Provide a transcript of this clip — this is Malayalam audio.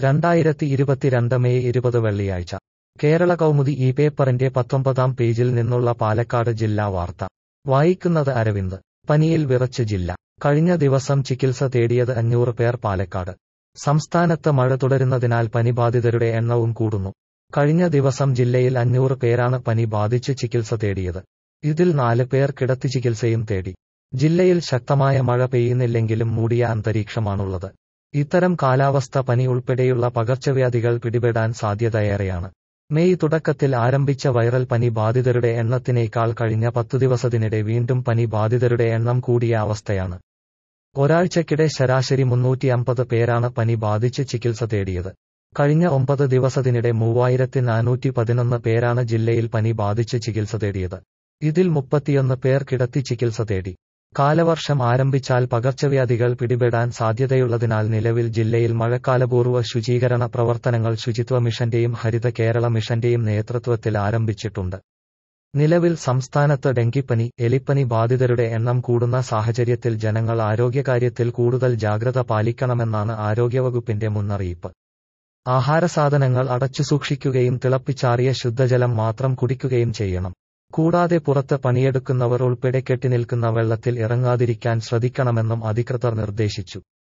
രണ്ടായിരത്തി ഇരുപത്തിരണ്ട് മെയ് ഇരുപത് വെള്ളിയാഴ്ച കേരള കൗമുദി ഈ പേപ്പറിന്റെ പത്തൊമ്പതാം പേജിൽ നിന്നുള്ള പാലക്കാട് ജില്ലാ വാർത്ത വായിക്കുന്നത് അരവിന്ദ് പനിയിൽ വിറച്ച് ജില്ല കഴിഞ്ഞ ദിവസം ചികിത്സ തേടിയത് അഞ്ഞൂറ് പേർ പാലക്കാട് സംസ്ഥാനത്ത് മഴ തുടരുന്നതിനാൽ പനിബാധിതരുടെ എണ്ണവും കൂടുന്നു കഴിഞ്ഞ ദിവസം ജില്ലയിൽ അഞ്ഞൂറ് പേരാണ് പനി ബാധിച്ച് ചികിത്സ തേടിയത് ഇതിൽ നാല് പേർ കിടത്തി ചികിത്സയും തേടി ജില്ലയിൽ ശക്തമായ മഴ പെയ്യുന്നില്ലെങ്കിലും മൂടിയ അന്തരീക്ഷമാണുള്ളത് ഇത്തരം കാലാവസ്ഥ പനി ഉൾപ്പെടെയുള്ള പകർച്ചവ്യാധികൾ പിടിപെടാൻ സാധ്യതയേറെയാണ് മെയ് തുടക്കത്തിൽ ആരംഭിച്ച വൈറൽ പനി ബാധിതരുടെ എണ്ണത്തിനേക്കാൾ കഴിഞ്ഞ പത്തു ദിവസത്തിനിടെ വീണ്ടും പനി ബാധിതരുടെ എണ്ണം കൂടിയ അവസ്ഥയാണ് ഒരാഴ്ചക്കിടെ ശരാശരി മുന്നൂറ്റി അമ്പത് പേരാണ് പനി ബാധിച്ച് ചികിത്സ തേടിയത് കഴിഞ്ഞ ഒമ്പത് ദിവസത്തിനിടെ മൂവായിരത്തി നാനൂറ്റി പതിനൊന്ന് പേരാണ് ജില്ലയിൽ പനി ബാധിച്ച് ചികിത്സ തേടിയത് ഇതിൽ മുപ്പത്തിയൊന്ന് പേർ കിടത്തി ചികിത്സ തേടി കാലവർഷം ആരംഭിച്ചാൽ പകർച്ചവ്യാധികൾ പിടിപെടാൻ സാധ്യതയുള്ളതിനാൽ നിലവിൽ ജില്ലയിൽ മഴക്കാലപൂർവ്വ ശുചീകരണ പ്രവർത്തനങ്ങൾ ശുചിത്വ മിഷന്റെയും ഹരിത കേരള മിഷന്റെയും നേതൃത്വത്തിൽ ആരംഭിച്ചിട്ടുണ്ട് നിലവിൽ സംസ്ഥാനത്ത് ഡെങ്കിപ്പനി എലിപ്പനി ബാധിതരുടെ എണ്ണം കൂടുന്ന സാഹചര്യത്തിൽ ജനങ്ങൾ ആരോഗ്യകാര്യത്തിൽ കൂടുതൽ ജാഗ്രത പാലിക്കണമെന്നാണ് ആരോഗ്യവകുപ്പിന്റെ മുന്നറിയിപ്പ് ആഹാരസാധനങ്ങൾ അടച്ചുസൂക്ഷിക്കുകയും തിളപ്പിച്ചാറിയ ശുദ്ധജലം മാത്രം കുടിക്കുകയും ചെയ്യണം കൂടാതെ പുറത്ത് പണിയെടുക്കുന്നവർ ഉൾപ്പെടെ കെട്ടിനിൽക്കുന്ന വെള്ളത്തിൽ ഇറങ്ങാതിരിക്കാൻ ശ്രദ്ധിക്കണമെന്നും അധികൃതർ നിർദ്ദേശിച്ചു